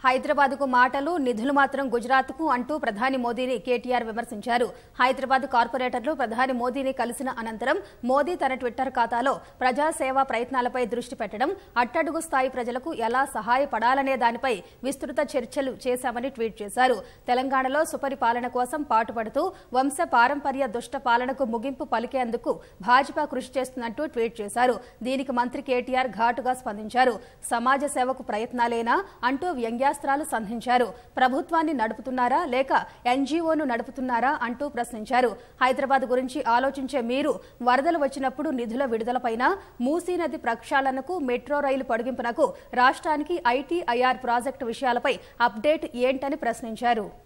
హైదరాబాద్ కు మాటలు నిధులు మాత్రం గుజరాత్ కు అంటూ ప్రధాని మోదీని కేటీఆర్ విమర్శించారు హైదరాబాద్ కార్పొరేటర్లు ప్రధాని మోదీని కలిసిన అనంతరం మోదీ తన ట్విట్టర్ ఖాతాలో ప్రజాసేవా ప్రయత్నాలపై దృష్టి పెట్టడం అట్టడుగు స్థాయి ప్రజలకు ఎలా సహాయపడాలనే దానిపై విస్తృత చర్చలు చేశామని ట్వీట్ చేశారు తెలంగాణలో సుపరిపాలన కోసం పాటుపడుతూ వంశ పారంపర్య దుష్ట పాలనకు ముగింపు పలికేందుకు భాజపా కృషి చేస్తున్నట్టు ట్వీట్ చేశారు దీనికి మంత్రి కేటీఆర్ ఘాటుగా స్పందించారు సమాజ సేవకు ప్రయత్నాలేనా అంటూ వ్యంగ్యాస్త్రాలు సంధించారు ప్రభుత్వాన్ని నడుపుతున్నారా లేక ఎన్జీఓను నడుపుతున్నారా అంటూ ప్రశ్నించారు హైదరాబాద్ గురించి ఆలోచించే మీరు వరదలు వచ్చినప్పుడు నిధుల విడుదలపైన మూసీ నది ప్రక్షాళనకు మెట్రో రైలు పొడిగింపునకు రాష్ట్రానికి ఐటీ ఐఆర్ ప్రాజెక్టు విషయాలపై అప్డేట్ ఏంటని ప్రశ్నించారు